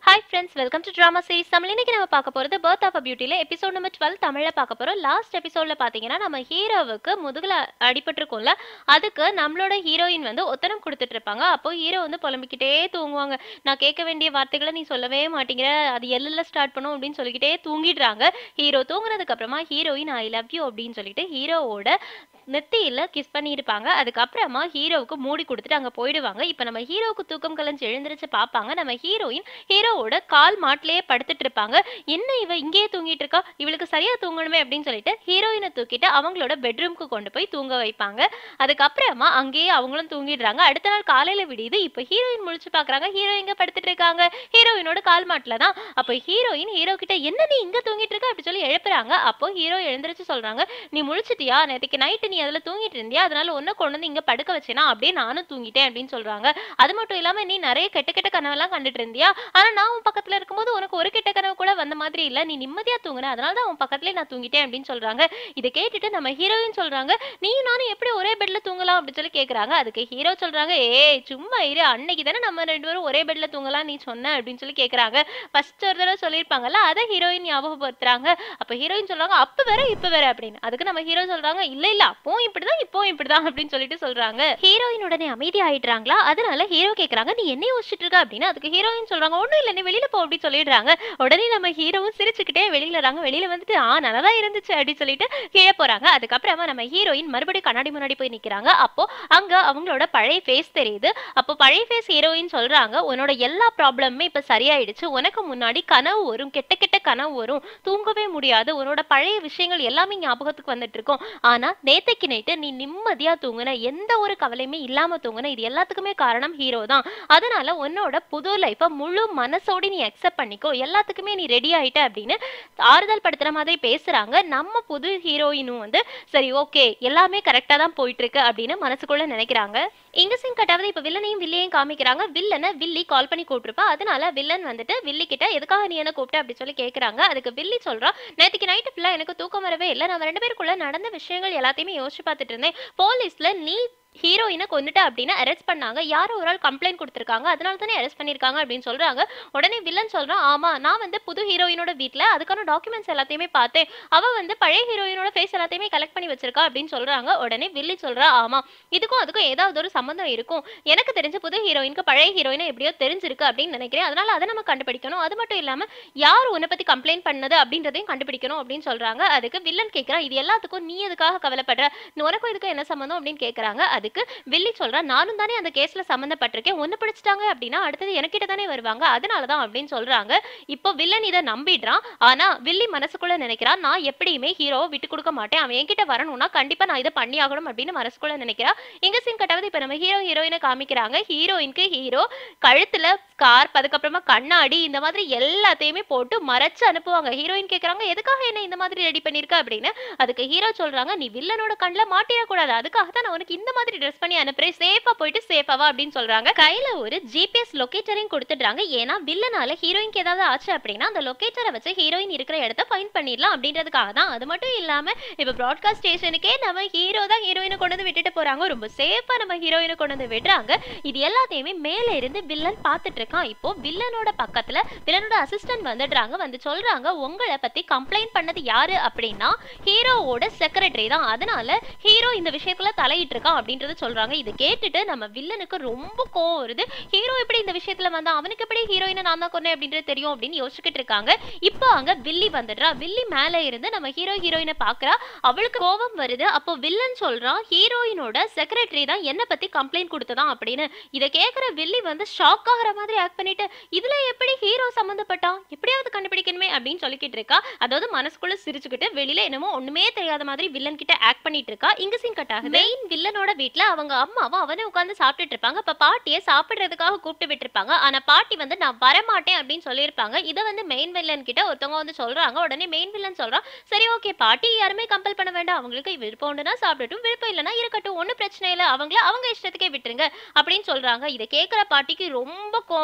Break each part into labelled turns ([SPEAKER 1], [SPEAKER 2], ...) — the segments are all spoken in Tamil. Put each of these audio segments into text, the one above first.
[SPEAKER 1] hi friends welcome to drama series Tamil இன்னைக்கு நம்ம பார்க்க போகிறது பர்த் ஆஃப் அ பியூட்டியில் எபிசோட் நம்பர் டுவெல் தமிழில் பார்க்க போகிறோம் லாஸ்ட் எபிசோடில் பார்த்தீங்கன்னா நம்ம ஹீரோவுக்கு முதுகில் அடிபட்டிருக்கோம்ல அதுக்கு நம்மளோட ஹீரோயின் வந்து ஒத்தனம் கொடுத்துட்டு இருப்பாங்க அப்போ ஹீரோ வந்து புலம்பிக்கிட்டே தூங்குவாங்க நான் கேட்க வேண்டிய வார்த்தைகளை நீ சொல்லவே மாட்டேங்கிற அது எல்லில் ஸ்டார்ட் பண்ணும் அப்படின்னு சொல்லிக்கிட்டே தூங்கிடுறாங்க ஹீரோ தூங்குனதுக்கு அப்புறமா ஹீரோயின் ஐ லவ் யூ அப்படின்னு சொல்லிட்டு ஹீரோவோட நெத்தியில் கிஸ் பண்ணியிருப்பாங்க அதுக்கப்புறமா ஹீரோவுக்கு மூடி கொடுத்துட்டு அங்கே போயிடுவாங்க இப்போ நம்ம ஹீரோவுக்கு தூக்கம் கலைஞ்சு எழுந்திருச்சு பார்ப்பாங்க நம்ம ஹீரோயின் ஹீரோவோட கால் மாட்டிலேயே படுத்துட்டு இருப்பாங்க என்ன இவ இங்கேயே தூங்கிட்டு இருக்கா இவளுக்கு சரியா தூங்கணுமே அப்படின்னு சொல்லிட்டு ஹீரோயினை தூக்கிட்டு அவங்களோட பெட்ரூம்க்கு கொண்டு போய் தூங்க வைப்பாங்க அதுக்கப்புறமா அங்கேயே அவங்களும் தூங்கிடுறாங்க அடுத்த நாள் காலையில விடியுது இப்போ ஹீரோயின் முழிச்சு பார்க்கறாங்க ஹீரோ எங்க படுத்துட்டு இருக்காங்க ஹீரோயினோட கால் மாட்டில தான் அப்போ ஹீரோயின் ஹீரோ கிட்ட என்ன நீ இங்க தூங்கிட்டு இருக்க அப்படி சொல்லி எழுப்புறாங்க அப்போ ஹீரோ எழுந்திருச்சு சொல்றாங்க நீ முழிச்சிட்டியா நேற்றுக்கு நைட்டு நீ அதில் தூங்கிட்டு இருந்தியா அதனால ஒன்றை கொண்டு வந்து இங்கே படுக்க வச்சேனா அப்படியே நானும் தூங்கிட்டேன் அப்படின்னு சொல்றாங்க அது மட்டும் இல்லாமல் நீ நிறைய கெட்ட கெட்ட கனவெல்லாம் கண்டுட்டு இருந்தியா ஆனால் நான் உன் பக்கத்தில் இருக்கும்போது உனக்கு ஒரு கெட்ட கனவு கூட வந்த மாதிரி இல்லை நீ நிம்மதியாக தூங்குன அதனால தான் உன் பக்கத்துலேயே நான் தூங்கிட்டேன் அப்படின்னு சொல்றாங்க இதை கேட்டுட்டு நம்ம ஹீரோயின் சொல்றாங்க நீயும் நானும் எப்படி ஒரே பெட்ல தூங்கலாம் அப்படின்னு சொல்லி கேட்குறாங்க அதுக்கு ஹீரோ சொல்றாங்க ஏய் சும்மா இரு அன்னைக்கு தானே நம்ம ரெண்டு பேரும் ஒரே பெட்ல தூங்கலாம் நீ சொன்ன அப்படின்னு சொல்லி கேட்குறாங்க ஃபர்ஸ்ட் ஒரு தடவை சொல்லியிருப்பாங்கல்ல அதை ஹீரோயின் ஞாபகப்படுத்துறாங்க அப்போ ஹீரோயின் சொல்றாங்க அப்போ வேற இப்போ வேற அப்படின்னு அதுக்கு நம்ம ஹீரோ சொல்றாங்க இல்ல இல்ல அப்பவும் இப்படிதான் இப்போ இப்படிதான் அப்படின்னு சொல்லிட்டு சொல்றாங்க ஹீரோயின் உடனே அமைதி ஆயிடுறாங்களா அதனால ஹீரோ கேக்குறாங்க நீ என்ன யோசிச்சுட்டு இருக்க அப்படின்னு அதுக்கு ஹீரோயின் சொல்றாங்க ஒண்ணும் இல்ல நீ வெளியில போ அப்படின்னு சொல்லிடுறாங்க உடனே நம்ம ஹீரோவும் சிரிச்சுக்கிட்டே வெளியில வராங்க வெளியில வந்துட்டு ஆ நல்லா இருந்துச்சு அப்படின்னு சொல்லிட்டு கீழே போறாங்க அதுக்கப்புறமா நம்ம ஹீரோயின் மறுபடியும் கண்ணாடி முன்னாடி போய் நிக்கிறாங்க அப்போ அங்க அவங்களோட பழைய ஃபேஸ் தெரியுது அப்போ பழைய ஃபேஸ் ஹீரோயின் சொல்றாங்க உன்னோட எல்லா ப்ராப்ளமுமே இப்ப சரியாயிடுச்சு உனக்கு முன்னாடி கனவு வரும் கெட்ட கெட்ட கனவு வரும் தூங்கவே முடியாது உன்னோட பழைய விஷயங்கள் எல்லாமே ஞாபகத்துக்கு வந்துட்டு இருக்கும் ஆனா நேத்தைக்கு நைட்டு நீ நிம்மதியா தூங்குன எந்த ஒரு கவலையுமே இல்லாம தூங்குன இது எல்லாத்துக்குமே காரணம் ஹீரோ தான் அதனால உன்னோட புது லைஃப்பை முழு மனசோட நீ அக்செப்ட் பண்ணிக்கோ எல்லாத்துக்குமே நீ ரெடி ஆயிட்ட அப்படின்னு ஆறுதல் படுத்துற மாதிரி பேசுறாங்க நம்ம புது ஹீரோயினும் வந்து சரி ஓகே எல்லாமே கரெக்டா தான் போயிட்டு இருக்கு அப்படின்னு மனசுக்குள்ள நினைக்கிறாங்க இங்க சிங் கட்டாவது இப்ப வில்லனையும் வில்லையும் காமிக்கிறாங்க வில்லனை வில்லி கால் பண்ணி கூப்பிட்டுருப்பா அதனால வில்லன் வந்துட்டு வில்லி கிட்ட எதுக்காக நீ என்ன கூப்பிட்ட அப்படி சொல்லி கேக்குறாங்க அதுக்கு வில்லி சொல்றா நேற்றுக்கு நைட்டு ஃபுல்லா எனக்கு தூக்கம் வரவே இல்லை நம்ம ரெண்டு பேருக்குள்ள நடந்த விஷயங்கள் எல்லாத்தையுமே யோசிச்சு பார்த்துட்டு இருந்தேன் போலீஸ்ல நீ ஹீரோயினை கொண்டுட்ட அப்படின்னு அரெஸ்ட் பண்ணாங்க யாரோ ஒரு ஆள் கம்ப்ளைண்ட் கொடுத்துருக்காங்க அதனால தானே அரெஸ்ட் பண்ணியிருக்காங்க அப்படின்னு சொல்றாங்க உடனே வில்லன் சொல்றான் ஆமா நான் வந்து புது ஹீரோயினோட வீட்டில் அதுக்கான டாக்குமெண்ட்ஸ் எல்லாத்தையுமே பார்த்தேன் அவ வந்து பழைய ஹீரோயினோட ஃபேஸ் எல்லாத்தையுமே கலெக்ட் பண்ணி வச்சிருக்கா அப்படின்னு சொல்றாங்க உடனே வில்லி சொல்றா ஆமா இதுக்கும் அதுக்கும் ஏதாவது ஒரு சம்மந்தம் இருக்கும் எனக்கு தெரிஞ்ச புது ஹீரோயினுக்கு பழைய ஹீரோயினை எப்படியோ தெரிஞ்சிருக்கு அப்படின்னு நினைக்கிறேன் அதனால அதை நம்ம கண்டுபிடிக்கணும் அது மட்டும் இல்லாம யார் உன்னை பத்தி கம்ப்ளைண்ட் பண்ணது அப்படின்றதையும் கண்டுபிடிக்கணும் அப்படின்னு சொல்றாங்க அதுக்கு வில்லன் கேட்கறான் இது எல்லாத்துக்கும் நீ எதுக்காக கவலைப்படுற உனக்கும் இதுக்கும் என்ன சம்மந்தம் அப்படின்னு கேட்கறாங்க அதுக்கு வில்லி சொல்றா நானும் தானே அந்த கேஸ்ல சம்மந்தப்பட்டிருக்கேன் ஒன்னு பிடிச்சிட்டாங்க அப்படின்னா அடுத்தது எனக்கிட்ட தானே வருவாங்க அதனால தான் அப்படின்னு சொல்றாங்க இப்போ வில்லன் இதை நம்பிடுறான் ஆனா வில்லி மனசுக்குள்ள நினைக்கிறான் நான் எப்படியுமே ஹீரோவை விட்டு கொடுக்க மாட்டேன் அவன் என்கிட்ட வரணும்னா கண்டிப்பா நான் இதை பண்ணி ஆகணும் அப்படின்னு மனசுக்குள்ள நினைக்கிறா இங்க சீன் கட்டாவது இப்ப நம்ம ஹீரோ ஹீரோயினை காமிக்கிறாங்க ஹீரோயினுக்கு ஹீரோ கழுத்துல ஸ்கார்ப் அதுக்கப்புறமா கண்ணாடி இந்த மாதிரி எல்லாத்தையுமே போட்டு மறைச்சு அனுப்புவாங்க ஹீரோயின் கேக்குறாங்க எதுக்காக என்ன இந்த மாதிரி ரெடி பண்ணிருக்க அப்படின்னு அதுக்கு ஹீரோ சொல்றாங்க நீ வில்லனோட கண்ணில் மாட்டிடக்கூடாது அதுக்காக தான் நான் உனக்கு இந்த மாதிரி ட்ரெஸ் பண்ணி அனுப்புறேன் சேஃபா போயிட்டு சேஃபாவா அப்படின்னு சொல்றாங்க கையில ஒரு ஜிபிஎஸ் லொக்கேட்டரையும் கொடுத்துடுறாங்க ஏன்னா வில்லனால ஹீரோயின்க்கு ஏதாவது ஆச்சு அப்படின்னா அந்த லொக்கேட்டரை வச்சு ஹீரோயின் இருக்கிற இடத்த ஃபைன் பண்ணிடலாம் அப்படின்றதுக்காக தான் அது மட்டும் இல்லாம இப்ப ப்ராட்காஸ்ட் ஸ்டேஷனுக்கே நம்ம ஹீரோ தான் ஹீரோயினை கொண்டு வந்து விட்டுட்டு போறாங்க ரொம்ப சேஃபா நம்ம ஹீரோயினை கொண்டு வந்து விடுறாங்க இது எல்லாத்தையுமே மேல இருந்து வில்லன் பார்த்துட்டு இருக்கான் இப்போ வில்லனோட பக்கத்துல வில்லனோட அசிஸ்டன்ட் வந்துடுறாங்க வந்து சொல்றாங்க உங்களை பத்தி கம்ப்ளைண்ட் பண்ணது யாரு அப்படின்னா ஹீரோவோட செக்ரட்டரி தான் அதனால ஹீரோ இந்த விஷயத்துல தலையிட்டு இருக்கான் அப்படின்றத சொல்றாங்க இதை கேட்டுட்டு நம்ம வில்லனுக்கு ரொம்ப கோவம் வருது ஹீரோ எப்படி இந்த விஷயத்துல வந்தா அவனுக்கு எப்படி ஹீரோயினை நான் தான் கொன்னேன் அப்படின்றது தெரியும் அப்படின்னு யோசிச்சுக்கிட்டு இருக்காங்க இப்போ அங்க வில்லி வந்துடுறா வில்லி மேல இருந்து நம்ம ஹீரோ ஹீரோயினை பாக்குறா அவளுக்கு கோவம் வருது அப்போ வில்லன் சொல்றான் ஹீரோயினோட செக்ரட்டரி தான் என்ன பத்தி கம்ப்ளைண்ட் கொடுத்ததான் அப்படின்னு இதை கேட்குற வில்லி வந்து ஷாக் ஆகிற மாதிரி ஆக்ட் பண்ணிட்டு இதுல எப்படி ஹீரோ சம்மந்தப்பட்டான் எப்படியாவது கண்டுபிடிக்கணுமே அப்படின்னு சொல்லிக்கிட்டு இருக்கா அதாவது மனசுக்குள்ள சிரிச்சுக்கிட்டு வெளியில என்னமோ ஒண்ணுமே தெரியாத மாதிரி வில்லன் கிட்ட ஆக்ட் பண்ணிட்டு இருக்கா இங்க சீன் கட் ஆகுது மெயின் வில்லனோட வீட்ல அவங்க அம்மாவும் அவனே உட்காந்து சாப்பிட்டுட்டு இருப்பாங்க அப்ப பாட்டியை சாப்பிடுறதுக்காக கூப்பிட்டு விட்டுருப்பாங்க ஆனா பாட்டி வந்து நான் வரமாட்டேன் அப்படின்னு சொல்லியிருப்பாங்க இதை வந்து மெயின் வில்லன் கிட்ட ஒருத்தவங்க வந்து சொல்றாங்க உடனே மெயின் வில்லன் சொல்றான் சரி ஓகே பாட்டி யாருமே கம்பல் பண்ண வேண்டாம் அவங்களுக்கு விருப்பம் உண்டுனா சாப்பிடட்டும் விருப்பம் இல்லைன்னா இருக்கட்டும் ஒன்றும் பிரச்சனை இல்லை அவங்கள அவங்க இஷ்டத்துக்கே விட்டுருங்க அப்படின்னு சொல்றாங்க இதை கேட்குற பாட்டிக்கு ரொம்ப கோவம்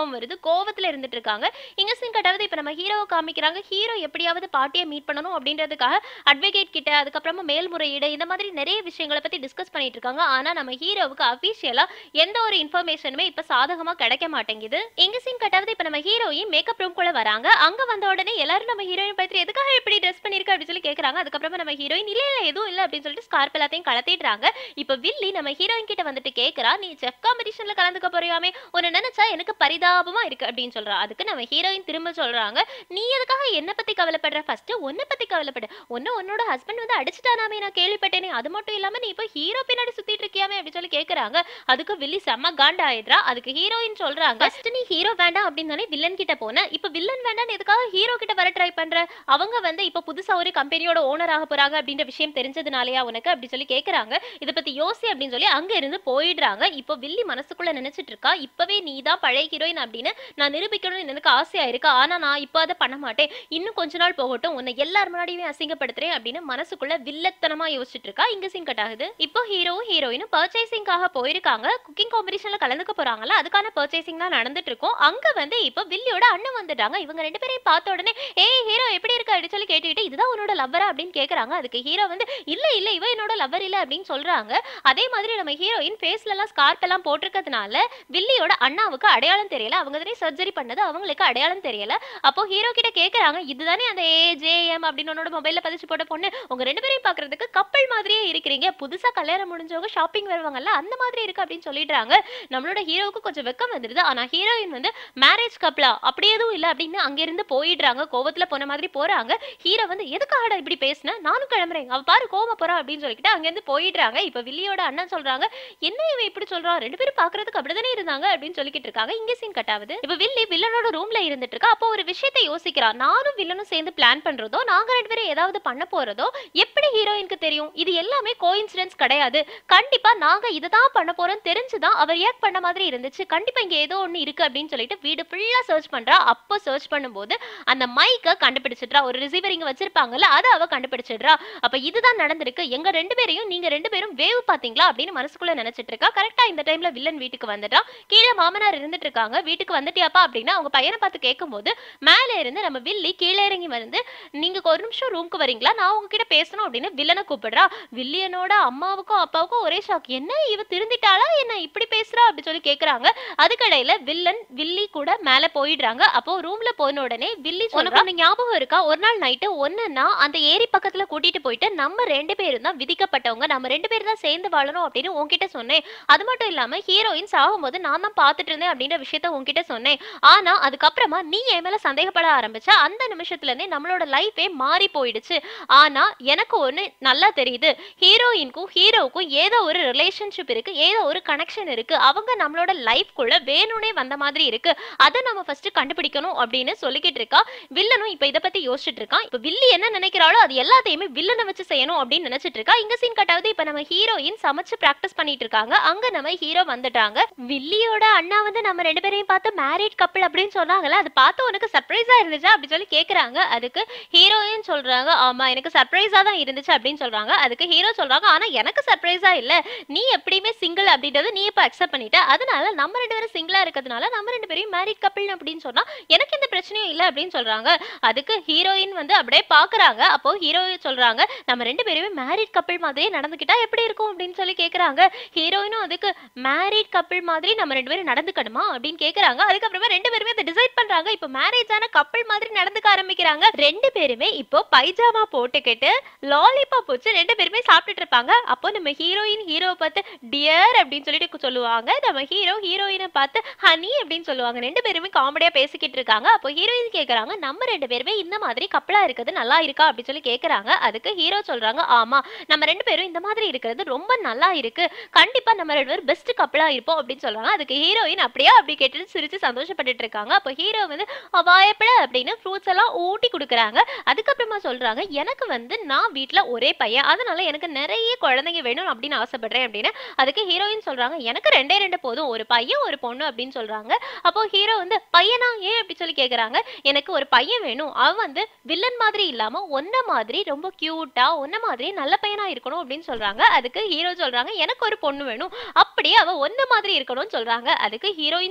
[SPEAKER 1] கோவம் வருது கோவத்துல இருந்துட்டு இருக்காங்க இங்க சீன் கட்டாவது இப்ப நம்ம ஹீரோவை காமிக்கிறாங்க ஹீரோ எப்படியாவது பாட்டியை மீட் பண்ணணும் அப்படின்றதுக்காக அட்வொகேட் கிட்ட அதுக்கப்புறமா மேல்முறையீடு இந்த மாதிரி நிறைய விஷயங்களை பத்தி டிஸ்கஸ் பண்ணிட்டு இருக்காங்க ஆனா நம்ம ஹீரோவுக்கு அபிஷியலா எந்த ஒரு இன்ஃபர்மேஷனுமே இப்ப சாதகமா கிடைக்க மாட்டேங்குது எங்க சீன் கட்டாவது இப்ப நம்ம ஹீரோயின் மேக்கப் ரூம் குள்ள வராங்க அங்க வந்த உடனே எல்லாரும் நம்ம ஹீரோயின் பார்த்து எதுக்காக இப்படி ட்ரெஸ் பண்ணிருக்க அப்படின்னு சொல்லி கேக்குறாங்க அதுக்கப்புறமா நம்ம ஹீரோயின் இல்ல இல்ல எதுவும் இல்ல அப்படின்னு சொல்லிட்டு ஸ்கார்ப் எல்லாத்தையும் கலத்திடுறாங்க இப்ப வில்லி நம்ம ஹீரோயின் கிட்ட வந்துட்டு கேக்குறா நீ செஃப் காம்படிஷன்ல கலந்துக்க போறியாமே உன்னை நினைச்சா எனக்கு பரிதாபமா இருக்கு அப்படின்னு சொல்றா அதுக்கு நம்ம ஹீரோயின் திரும்ப சொல்றாங்க நீ எதுக்காக என்ன பத்தி கவலைப்படுற ஃபர்ஸ்ட் உன்னை பத்தி கவலைப்படு ஒன்னு உன்னோட ஹஸ்பண்ட் வந்து அடிச்சுட்டானாமே நான் கேள்விப்பட்டேனே அது மட்டும் இல்லாம நீ இப்போ ஹீரோ பின்னாடி சுத்திட்டு இருக்கியாமே அப்படின்னு சொல்லி கேக்குறாங்க அதுக்கு வில்லி செம்ம காண்டா ஆயிடுறா அதுக்கு ஹீரோயின் சொல்றாங்க ஃபர்ஸ்ட் நீ ஹீரோ வேண்டாம் அப்படின்னு தானே வில்லன் கிட்ட போன இப்போ வில்லன் வேண்டாம்னு எதுக்காக ஹீரோ கிட்ட வர ட்ரை பண்ற அவங்க வந்து இப்போ புதுசா ஒரு கம்பெனியோட ஓனர் ஆக போறாங்க அப்படின்ற விஷயம் தெரிஞ்சதுனாலயா உனக்கு அப்படி சொல்லி கேக்குறாங்க இத பத்தி யோசி அப்படின்னு சொல்லி அங்க இருந்து போயிடுறாங்க இப்போ வில்லி மனசுக்குள்ள நினைச்சிட்டு இருக்கா இப்பவே நீ தான் பழைய ஹீரோயின் அப்படின்னு நான் நிரூபிக்கணும்னு எனக்கு ஆசையா இருக்கு ஆனா நான் இப்போ அதை பண்ண மாட்டேன் இன்னும் கொஞ்ச நாள் போகட்டும் உன்னை எல்லார் முன்னாடியுமே அசிங்கப்படுத்துறேன் அப்படின்னு மனசுக்குள்ள வில்லத்தனமா யோசிச்சுட்டு இருக்கா இங்க சிங் கட் ஆகுது இப்போ ஹீரோவும் ஹீரோயினும் பர்ச்சேசிங்காக போயிருக்காங்க குக்கிங் காம்படிஷன்ல கலந்துக்க போறாங்கல்ல அதுக்கான பர்ச்சேசிங் தான் நடந்துட்டு இருக்கும் அங்க வந்து இப்போ வில்லியோட அண்ணன் வந்துட்டாங்க இவங்க ரெண்டு பேரையும் பார்த்த உடனே ஏய் ஹீரோ எப்படி இருக்க அப்படின்னு சொல்லி கேட்டுக்கிட்டு இதுதான் உன்னோட லவ்வரா அப்படின்னு கேக்குறாங்க அதுக்கு ஹீரோ வந்து இல்ல இல்ல இவ என்னோட லவ்வர் இல்ல அப்படின்னு சொல்றாங்க அதே மாதிரி நம்ம ஹீரோயின் ஃபேஸ்ல எல்லாம் ஸ்கார்ப் எல்லாம் போட்டிருக்கிறதுனால வில்லியோட அண்ணாவுக்கு அடையாளம் தெரியல அவங்க தானே சர்ஜரி பண்ணது அவங்களுக்கு அடையாளம் தெரியல அப்போ ஹீரோ கிட்ட கேக்குறாங்க இதுதானே அந்த ஏ ஜே எம் அப்படின்னு உன்னோட மொபைல்ல பதிச்சு போட்ட பொண்ணு உங்க ரெண்டு பேரையும் பாக்குறதுக்கு கப்பல் மாதிரியே இருக்கிறீங்க புதுசா கல்யாணம் முடிஞ்சவங்க ஷாப்பிங் வருவாங்கல்ல அந்த மாதிரி இருக்கு அப்படின்னு சொல்லிடுறாங்க நம்மளோட ஹீரோவுக்கு கொஞ்சம் வெக்கம் வந்துடுது ஆனா ஹீரோயின் வந்து மேரேஜ் கப்லா அப்படி எதுவும் இல்ல அப்படின்னு அங்கிருந்து போயிடுறாங்க கோவத்துல போன மாதிரி போறாங்க ஹீரோ வந்து எதுக்காகடா இப்படி பேசுன நானும் கிளம்புறேன் அவ பாரு கோவம் போறா அப்படின்னு சொல்லிட்டு அங்கிருந்து போயிடுறாங்க இப்ப வில்லியோட அண்ணன் சொல்றாங்க என்ன இவன் இப்படி சொல்றான் ரெண்டு பேரும் பாக்குறதுக்கு அப்படிதானே இருந்தாங்க அப்படின்னு சொல்லிக்கிட்டு இருக்காங்க இங்க சீன் கட் ஆகுது இப்ப வில்லி வில்லனோட ரூம்ல இருந்துட்டு இருக்கா அப்போ ஒரு விஷயத்தை யோசிக்கிறா நானும் வில்லனும் சேர்ந்து பிளான் பண்றதோ நாங்க ரெண்டு பேரும் ஏதாவது பண்ண போறதோ எப்படி ஹீரோயினுக்கு தெரியும் இது எல்லாமே கோயின்சிடன்ஸ் கிடையாது கண்டிப்பா நாங்க இதுதான் பண்ண போறோம் தெரிஞ்சுதான் அவர் ரியாக்ட் பண்ண மாதிரி இருந்துச்சு கண்டிப்பா இங்க ஏதோ ஒண்ணு இருக்கு அப்படின்னு சொல்லிட்டு வீடு ஃபுல்லா சர்ச் பண்றா அப்போ சர்ச் பண்ணும்போது அந்த மைக்கை கண்டுபிடிச்சிடுறா ஒரு ரிசீவர் இங்க வச்சிருப்பாங்கல்ல அதை அவ கண்டுபிடிச்சிடுறா அப்ப இதுதான் நடந்திருக்கு எங்க ரெண்டு பேரையும் நீங்க ரெண்டு பேரும் வேவ் பாத்தீங்களா அப்படின்னு மனசுக்குள்ள நினைச்சிட்டு இருக்கா கரெக்டா இந்த டைம்ல வில்லன் வீட்டுக்கு வந்துட்டா கீழே மாமனார் இருந்துட்டு இருக்காங்க வீட்டுக்கு வந்துட்டியாப்பா அப்படின்னா அவங்க பையனை பார்த்து கேட்கும்போது மேலே இருந்து நம்ம வில்லி கீழே இறங்கி வந்து நீங்க ஒரு நிமிஷம் ரூமுக்கு வரீங்களா நான் உங்ககிட்ட பேசணும் அப்படின்னு வில்லனை கூப்பிடுறா வில்லியனோட அம்மாவுக்கும் அப்பாவுக்கும் ஒரே ஷாக் என்ன இவ திருந்திட்டாளா என்ன இப்படி பேசுறா அப்படி சொல்லி கேக்குறாங்க அதுக்கடையில வில்லன் வில்லி கூட மேல போயிடுறாங்க அப்போ ரூம்ல போன உடனே வில்லி உனக்கு ஒண்ணு ஞாபகம் இருக்கா ஒரு நாள் நைட்டு ஒண்ணுன்னா அந்த ஏரி பக்கத்துல கூட்டிட்டு போயிட்டு நம்ம ரெண்டு பேரும் தான் விதிக்கப்பட்டவங்க நம்ம ரெண்டு பேரும் தான் சேர்ந்து வாழணும் அப்படின்னு உன்கிட்ட சொன்னேன் அது மட்டும் இல்லாம ஹீரோயின் சாகும்போது நான் தான் பார்த்துட்டு இருந்தேன் அப்படின்ற விஷயத்த உன்கிட்ட சொன்னேன் ஆனா அதுக்கப்புறமா நீ என் மேல சந்தேகப்பட ஆரம்பிச்ச அந்த நிமிஷத்துல இருந்தே நம்மளோட லைஃபே மாறி போயிடுச்சு ஆனா எனக்கு ஒண்ணு நல்லா தெரியுது ஹீரோயினுக்கும் ஹீரோவுக்கும் ஏதோ ஒரு ரிலேஷன்ஷிப் இருக்கு ஏதோ ஒரு கனெக்ஷன் இருக்கு அவங்க நம்மளோட லைஃப்குள்ள வேணும்னே வந்த மாதிரி இருக்கு அதை நம்ம ஃபர்ஸ்ட் கண்டுபிடிக்கணும் அப்படின்னு சொல்லிக்கிட்டு இருக்கா வில்லனும் இப்ப இத பத்தி யோசிச்சுட்டு இருக்கான் இப்ப வில்லி என்ன நினைக்கிறாளோ அது எல்லாத்தையுமே வில்லனை வச்சு செய்யணும் அப்படின்னு நினைச்சிட்டு இருக்கா இங்க சீன் கட்டாவது இப்ப நம்ம ஹீரோயின் சமைச்சு பிராக்டிஸ் பண்ணிட்டு இருக்காங்க அங்க நம்ம ஹீரோ வந்துட்டாங்க வில்லியோட அண்ணா வந்து நம்ம ரெண்டு பேரையும் பார்த்து மேரிட் கப்பல் அப்படின்னு சொன்னாங்கல்ல அது பார்த்து உனக்கு சர்ப்ரைஸா இருந்துச்சா அப்படி சொல்லி கேக்குறாங்க அதுக்கு ஹீரோயின் சொல்றாங்க ஆமா எனக்கு சர்ப்ரைஸா தான் இருந்துச்சு அப்படின்னு சொல்றாங்க அதுக்கு ஹீரோ சொல்றாங்க ஆனா எனக்கு சர்ப்ரைஸா இல்ல நீ எப்படியுமே சிங்கிள் அப்படின்றது நீ இப்ப அக்செப்ட் பண்ணிட்ட அதனால நம்ம ரெண்டு பேரும் சிங்கிளா இருக்கிறதுனால நம்ம ரெண்டு பேரும் மேரிட் கப்பல் அப்படின்னு சொன்னா எனக்கு எந்த பிரச்சனையும் இல்ல அப்படின்னு சொல்றாங்க அதுக்கு ஹீரோயின் வந்து அப்படியே பாக்குறாங்க அப்போ ஹீரோயின் சொல்றாங்க நம்ம ரெண்டு பேருமே மேரிட் கப்பல் மாதிரியே நடந்துக்கிட்டா எப்படி இருக்கும் அப்படின்னு சொல்லி கேக்குறாங்க ஹீரோயினும் அதுக்கு மேரிட் கப்பல் மாதிரி நம்ம ரெண்டு பேரும் நடந்துக்கணுமா அப்படின்னு கேக்குறாங்க அதுக்கப்புறமா ரெண்டு பேருமே அதை டிசைட் பண்றாங்க இப்போ மேரேஜ் ஆன கப்பல் மாதிரி நடந்துக்க ஆரம்பிக்கிறாங்க ரெண்டு பேருமே இப்போ பைஜாமா போட்டுக்கிட்டு லாலிபாப் வச்சு ரெண்டு பேருமே சாப்பிட்டுட்டு இருப்பாங்க அப்போ நம்ம ஹீரோயின் ஹீரோவை பார்த்து டியர் அப்படின்னு சொல்லிட்டு சொல்லுவாங்க நம்ம ஹீரோ ஹீரோயினை பார்த்து ஹனி அப்படின்னு சொல்லுவாங்க ரெண்டு பேருமே காமெடியா பேசிக்கிட்டு இருக்காங்க அப்போ ஹீரோயின் கேக்குறாங்க நம்ம ரெண்டு பேருமே இந்த மாதிரி கப்பலா இருக்கிறது நல்லா இருக்கா அப்படின்னு சொல்லி கேக்குறாங்க அதுக்கு ஹீரோ சொல்றாங்க ஆமா நம்ம ரெண்டு பேரும் இந்த மாதிரி இருக்கிறது ரொம்ப நல்லா இருக்கு கண்டிப்பா நம்ம ரெண்டு பேரும் பெஸ்ட் கப்பலா இருப்போம் அப்படின்னு சொல்றாங்க அதுக்கு ஹீரோயின் அப்படியே அப்படி கேட்டுட்டு சிரிச்சு சந்தோஷப்பட்டுட்டு இருக்காங்க அப்போ ஹீரோ வந்து வாயப்பட அப்படின்னு ஃப்ரூட்ஸ் எல்லாம் ஊட்டி கொடுக்குறாங்க அதுக்கப்புறமா சொல்றாங்க எனக்கு வந்து நான் வீட்ல ஒரே பையன் அதனால எனக்கு நிறைய குழந்தைங்க வேணும் அப்படின்னு ஆசைப்படுறேன் அப்படின்னு அதுக்கு ஹீரோயின் சொல்றாங்க எனக்கு ரெண்டே ரெண்டு போதும் ஒரு பையன் ஒரு பொண்ணு அப்படின்னு சொல்றாங்க அப்போ ஹீரோ வந்து பையனா ஏன் அப்படி சொல்லி கேக்குறாங்க எனக்கு ஒரு பையன் வேணும் அவன் வந்து வில்லன் மாதிரி இல்லாம ஒன்ன மாதிரி ரொம்ப கியூட்டா ஒன்ன மாதிரி நல்ல பையனா இருக்கணும் அப்படின்னு சொல்றாங்க அதுக்கு ஹீரோ சொல்றாங்க எனக்கு ஒரு பொண்ணு வேணும் அப்படியே அவ ஒன்ன மாதிரி இருக்கணும்னு சொல்றாங்க அதுக்கு ஹீரோயின் சொல்றாங்க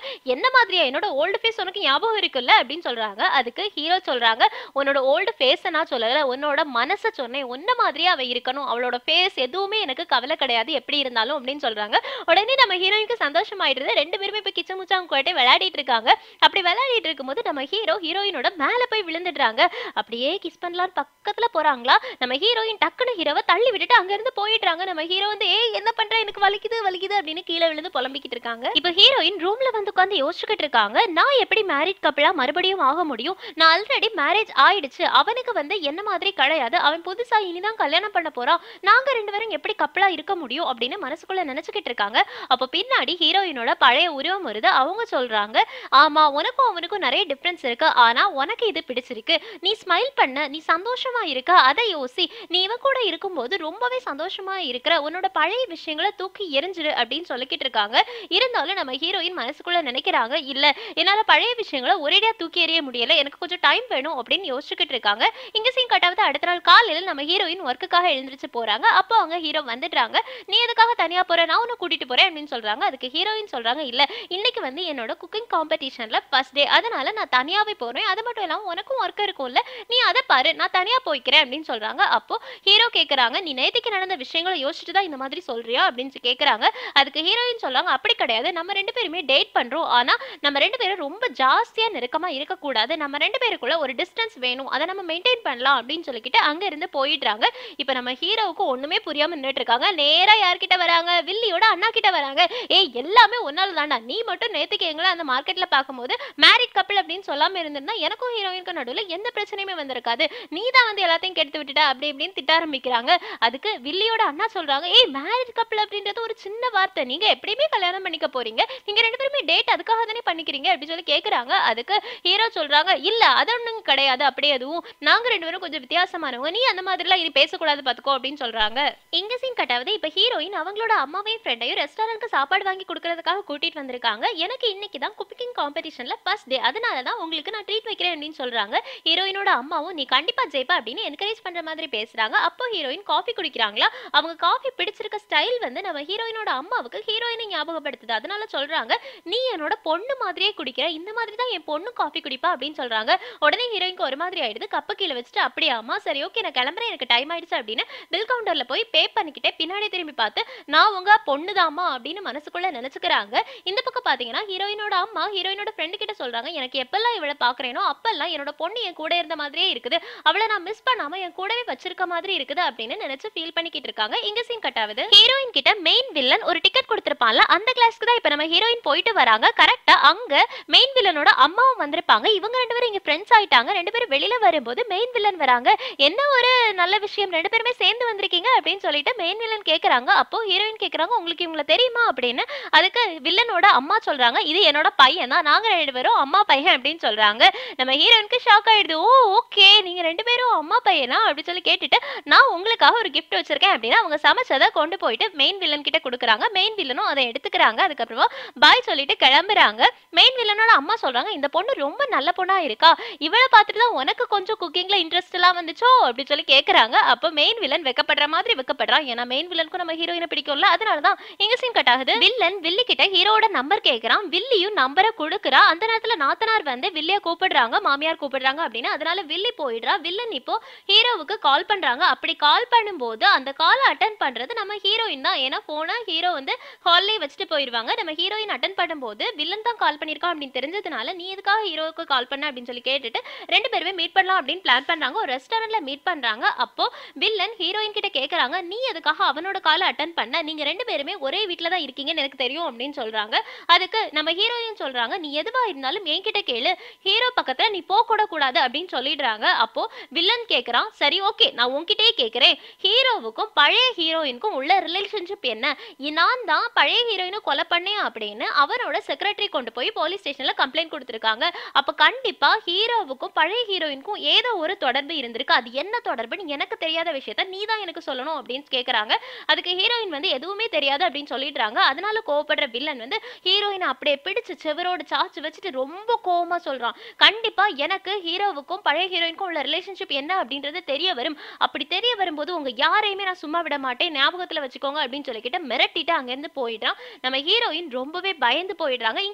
[SPEAKER 1] என்ன மாதிரியா என்னோட ஓல்டு ஃபேஸ் உனக்கு ஞாபகம் இருக்குல்ல அப்படின்னு சொல்றாங்க அதுக்கு ஹீரோ சொல்றாங்க உன்னோட ஓல்டு ஃபேஸை நான் சொல்லல உன்னோட மனசை சொன்னேன் உன்ன மாதிரியே அவ இருக்கணும் அவளோட ஃபேஸ் எதுவுமே எனக்கு கவலை கிடையாது எப்படி இருந்தாலும் அப்படின்னு சொல்றாங்க உடனே நம்ம ஹீரோயினுக்கு சந்தோஷமாயிடுது ரெண்டு பேருமே இப்போ கிச்சன் முச்சாங்க போயிட்டு விளையாடிட்டு இருக்காங்க அப்படி விளையாடிட்டு இருக்கும்போது நம்ம ஹீரோ ஹீரோயினோட மேல போய் விழுந்துடுறாங்க அப்படியே கிஸ் பண்ணலான்னு பக்கத்துல போறாங்களா நம்ம ஹீரோயின் டக்குனு ஹீரோவை தள்ளி விட்டுட்டு அங்க இருந்து போயிடுறாங்க நம்ம ஹீரோ வந்து ஏய் என்ன பண்ற எனக்கு வலிக்குது வலிக்குது அப்படின்னு கீழே விழுந்து புலம்பிக்கிட்டு இருக்காங்க இப்போ ஹீரோயின் ரூம்ல வந்து உட்காந்து யோசிச்சுக்கிட்டு இருக்காங்க நான் எப்படி மேரிட் கப்பிளா மறுபடியும் ஆக முடியும் நான் ஆல்ரெடி மேரேஜ் ஆயிடுச்சு அவனுக்கு வந்து என்ன மாதிரி கிடையாது அவன் புதுசா இனிதான் கல்யாணம் பண்ண போறான் நாங்க ரெண்டு பேரும் எப்படி கப்பலா இருக்க முடியும் அப்படின்னு மனசுக்குள்ள நினைச்சுக்கிட்டு இருக்காங்க அப்போ பின்னாடி ஹீரோயினோட பழைய உருவம் வருது அவங்க சொல்றாங்க ஆமா உனக்கும் அவனுக்கும் நிறைய டிஃப்ரென்ஸ் இருக்கு ஆனா உனக்கு இது பிடிச்சிருக்கு நீ ஸ்மைல் பண்ண நீ சந்தோஷமா இருக்க அதை யோசி நீ இவன் கூட இருக்கும்போது ரொம்பவே சந்தோஷமா இருக்கிற உன்னோட பழைய விஷயங்களை தூக்கி எரிஞ்சிடு அப்படின்னு சொல்லிக்கிட்டு இருக்காங்க இருந்தாலும் நம்ம ஹீரோயின் மனசுக்குள்ள நினைக்கிறாங்க இல்ல என்னால பழைய விஷயங்களை ஒரேடியா தூக்கி எறிய முடியல எனக்கு கொஞ்சம் டைம் வேணும் அப்படின்னு யோசிச்சுக்கிட்டு இருக்காங்க இங்க சீன் கட்டாவது அடுத்த நாள் காலையில நம்ம ஹீரோயின் ஒர்க்குக்காக எழுந்திருச்சு போறாங்க அப்போ அவங்க ஹீரோ வந்துடுறாங்க நீ எதுக்காக தனியா போற நான் உன்னை கூட்டிட்டு போறேன் அப்படின்னு சொல்றாங்க அதுக்கு ஹீரோயின் சொல்றாங்க இல்ல இன்னைக்கு வந்து என்னோட குக்கிங் காம்படிஷன்ல ஃபர்ஸ்ட் டே அதனால நான் தனியாவே போறேன் அது மட்டும் இல்லாம உனக்கும் ஒர்க் இருக்கும்ல நீ அதை பாரு நான் தனியா போய்க்கிறேன் அப்படின்னு சொல்றாங்க அப்போ ஹீரோ கேக்குறாங்க நீ நேத்திக்கு நடந்த விஷயங்களை யோசிச்சுட்டு தான் இந்த மாதிரி சொல்றியா அப்படின்னு கேக்குறாங்க அதுக்கு ஹீரோயின் சொல்றாங்க அப்படி கிடையாது நம்ம ரெண்டு பேருமே டேட் பண்றோம் ஆனா நம்ம ரெண்டு பேரும் ரொம்ப ஜாஸ்தியா நெருக்கமா இருக்கக்கூடாது நம்ம ரெண்டு பேருக்குள்ள ஒரு டிஸ்டன்ஸ் வேணும் அதை நம்ம மெயின்டைன் பண்ணலாம் அப்படின்னு சொல்லிக்கிட்டு அங்க இருந்து போயிடுறாங்க இப்போ நம்ம ஹீரோவுக்கு ஒண்ணுமே புரியாம நின்றுட்டு இருக்காங்க நேரா யார்கிட்ட வராங்க வில்லியோட அண்ணா கிட்ட வராங்க ஏய் எல்லாமே ஒன்னால தான்டா நீ மட்டும் நேத்துக்கு எங்களை அந்த மார்க்கெட்ல பார்க்கும்போது மேரிட் கப்பிள் அப்படின்னு சொல்லாம இருந்திருந்தா எனக்கும் ஹீரோயினுக்கும் நடுவுல எந்த பிரச்சனையுமே வந்திருக்காது நீ தான் வந்து எல்லாத்தையும் கெடுத்து விட்டுட்ட அப்படி இப்படின்னு திட்ட ஆரம்பிக்கிறாங்க அதுக்கு வில்லியோட அண்ணா சொல்றாங்க ஏய் மேரிட் கப்பிள் அப்படின்றது ஒரு சின்ன வார்த்தை நீங்க எப்படியுமே கல்யாணம் பண்ணிக்க போறீங்க நீங்க ரெண்டு பேருமே டேட் அதுக்காக தானே பண்ணிக்கிறீங்க அப்படின்னு சொல்லி கேக்குறாங்க அதுக்கு ஹீரோ சொல்றாங்க இல்ல அது ஒண்ணும் கிடையாது அப்படியே எதுவும் நாங்க ரெண்டு பேரும் கொஞ்சம் வித்தியாசமானவங்க நீ அந்த மாதிரிலாம் இது பேசக்கூடாது பாத்துக்கோ அப்படின்னு சொல்றாங்க இங்க சீன் கட்டாவது இப்ப ஹீரோயின் அவங்களோட அம்மாவையும் ஃப்ரெண்டையும் ரெஸ்டாரண்ட்க்கு சாப்பாடு வாங்கி கொடுக்கறதுக்காக கூட்டிட்டு வந்திருக்காங்க எனக்கு இன்னைக்கு தான் குக்கிங் காம்படிஷன்ல ஃபர்ஸ்ட் டே அதனால தான் உங்களுக்கு நான் ட்ரீட் வைக்கிறேன் அப்படின்னு சொல்றாங்க ஹீரோயினோட அம்மாவும் நீ கண்டிப்பா ஜெயிப்பா அப்படின்னு என்கரேஜ் பண்ற மாதிரி பேசுறாங்க அப்போ ஹீரோயின் காஃபி குடிக்கிறாங்களா அவங்க காஃபி பிடிச்சிருக்க ஸ்டைல் வந்து நம்ம ஹீரோயினோட அம்மாவுக்கு ஹீரோயினை ஞாபகப்படுத்துது அதனால சொல்றாங்க நீ என்னோட பொண்ணு மாதிரியே குடிக்கிற இந்த மாதிரி தான் என் பொண்ணு காஃபி குடிப்பா அப்படின்னு சொல்றாங்க உடனே ஹீரோயினுக்கு ஒரு மாதிரி ஆயிடுது கப்பு கீழே வச்சுட்டு அப்படியே அம்மா சரி ஓகே நான் கிளம்புறேன் எனக்கு டைம் ஆயிடுச்சு அப்படின்னு பில் கவுண்டர்ல போய் பே பண்ணிக்கிட்டே பின்னாடி திரும்பி பார்த்து நான் உங்க பொண்ணுதாம்மா அப்படின்னு மனசுக்குள்ள நினைச்சுக்கிறாங்க இந்த பக்கம் பாத்தீங்கன்னா ஹீரோயினோட அம்மா ஹீரோயினோட ஃப்ரெண்டு கிட்ட சொல்றாங்க எனக்கு எப்பெல்லாம் இவளை பாக்குறேனோ அப்பெல்லாம் என்னோட பொண்ணு என் கூட இருந்த மாதிரியே இருக்குது அவளை நான் மிஸ் பண்ணாம என் கூடவே வச்சிருக்க மாதிரி இருக்குது அப்படின்னு நினைச்சு ஃபீல் பண்ணிக்கிட்டு இருக்காங்க இங்க சீன் கட் ஆகுது ஹீரோயின் கிட்ட மெயின் வில்லன் ஒரு டிக்கெட் கொடுத்திருப்பான்ல அந்த கிளாஸ்க்கு தான் இப்ப நம்ம ஹீரோயின் போயிட்டு வராங்க கரெக்டா அங்க மெயின் வில்லனோட அம்மாவும் வந்திருப்பாங்க இவங்க ரெண்டு பேரும் இங்க ஃப்ரெண்ட்ஸ் ஆயிட்டாங்க ரெண்டு பேரும் வெளியில வரும்போது மெயின் வில்லன் வராங்க என்ன ஒரு நல்ல விஷயம் ரெண்டு பேருமே சேர்ந்து வந்திருக்கீங்க அப்படின்னு சொல்லிட்டு மெயின் வில்லன் கேக்குறாங்க அப்போ ஹீரோயின் கேக்குறாங்க உங்களுக்கு இவங்கள தெரியுமா அப்படின்னு அதுக்கு வில்லனோட அம்மா சொல்றாங்க இது என்னோட பையன் தான் நாங்க ரெண்டு பேரும் அம்மா பையன் அப்படின்னு சொல்றாங்க நம்ம ஹீரோயினுக்கு ஷாக் ஆயிடுது ஓ ஓகே நீங்க ரெண்டு பேரும் அம்மா பையனா அப்படி சொல்லி கேட்டுட்டு நான் உங்களுக்காக ஒரு gift வச்சிருக்கேன் அப்படின்னா அவங்க சமைச்சதை கொண்டு போயிட்டு மெயின் வில்லன் கிட்ட கொடுக்குறாங்க மெயின் வில்லனும் அதை எடுத்துக்கிறாங்க அதுக்கப்புறமா பாய் சொல்லிட்டு கிளம்புறாங்க மெயின் வில்லனோட அம்மா சொல்றாங்க இந்த பொண்ணு ரொம்ப நல்ல பொண்ணா இருக்கா இவளை பார்த்துட்டு தான் உனக்கு கொஞ்சம் குக்கிங்ல இன்ட்ரெஸ்ட் எல்லாம் வந்துச்சோ அப்படி சொல்லி கேக்குறாங்க அப்போ மெயின் வில்லன் வெக்கப்படுற மாதிரி வெக்கப்படுறான் ஏன்னா மெயின் வில்லனுக்கும் நம்ம ஹீரோயினை பிடிக்கும்ல அதனாலதான் இங்க சீன் கட் ஆகுது வில்லன் வில்லி கிட்ட ஹீரோட நம்பர் கேக்குறான் வில்லியும் நம்பரை கொடுக்குறா அந்த நேரத்துல நாத்தனார் வந்து வில்லிய கூப்பிடுறாங்க மாமியார் கூப்பிடுறாங்க அப்படின்னு அதனால வில்லி போயிடுறா வில்லன் இப்போ ஹீரோவுக்கு கால் பண்றாங்க அப்படி கால் பண்ணும்போது அந்த கால் அட்டன் பண்றது நம்ம ஹீரோயின் தான் ஏன்னா போனா ஹீரோ வந்து ஹால்லே வச்சுட்டு போயிடுவாங்க நம்ம ஹீரோயின் அட்டன் பண்ணும்போது வில்லன் தான் கால் பண்ணியிருக்கான் அப்படின்னு தெரிஞ்சதுனால நீ எதுக்காக ஹீரோவுக்கு கால் பண்ண அப்படின்னு சொல்லி கேட்டுட்டு ரெண்டு பேருமே மீட் பண்ணலாம் அப்படின்னு பிளான் பண்றாங்க ஒரு ரெஸ்டாரண்ட்ல மீட் பண்றாங்க அப்போ வில்லன் ஹீரோயின் கிட்ட கேக்குறாங்க நீ எதுக்காக அவனோட காலை அட்டன் பண்ண நீங்க ரெண்டு பேருமே ஒரே வீட்ல தான் இருக்கீங்கன்னு எனக்கு தெரியும் அப்படின்னு சொல்றாங்க அதுக்கு நம்ம ஹீரோயின் சொல்றாங்க நீ எதுவா இருந்தாலும் என்கிட்ட கேளு ஹீரோ பக்கத்துல நீ போக கூட கூடாது அப்படின்னு சொல்லிடுறாங்க அப்போ வில்லன் கேக்குறான் சரி ஓகே நான் உன்கிட்டயே கேக்குறேன் ஹீரோவுக்கும் பழைய ஹீரோயினுக்கும் உள்ள ரிலேஷன்ஷிப் என்ன இ- நான் தான் பழைய ஹீரோயினை கொலை பண்ணேன் அப்படின்னு அவரோட செக்ரட்டரி கொண்டு போய் போலீஸ் ஸ்டேஷன்ல கம்ப்ளைண்ட் கொடுத்துருக்காங்க அப்ப கண்டிப்பா ஹீரோவுக்கும் பழைய ஹீரோயினுக்கும் ஏதோ ஒரு தொடர்பு இருந்திருக்கு அது என்ன தொடர்புன்னு எனக்கு தெரியாத விஷயத்த நீ தான் எனக்கு சொல்லணும் அப்படின்னு கேக்குறாங்க அதுக்கு ஹீரோயின் வந்து எதுவுமே தெரியாது அப்படின்னு சொல்லிடுறாங்க அதனால கோவப்படுற வில்லன் வந்து ஹீரோயினை அப்படியே பிடிச்சு செவரோடு சாச்சு வச்சுட்டு ரொம்ப கோவமா சொல்றான் கண்டிப்பா எனக்கு ஹீரோவுக்கும் பழைய ஹீரோயினுக்கும் உள்ள ரிலேஷன்ஷிப் என்ன அப்படின்றது தெரிய வரும் அப்படி தெரிய வரும்போது உங்க யாரையுமே நான் சும்மா விட மாட்டேன் ஞாபகத்துல வச்சுக்கோங்க அப்படின்னு சொல்லிக்கிட்டு மிரட்டிட்டு அங்கிருந்து போயிடுறான் நம்ம ஹீரோயின் ரொம்பவே பயந்து போயிடுறாங்க இங்க சீன் கேட்டாங்க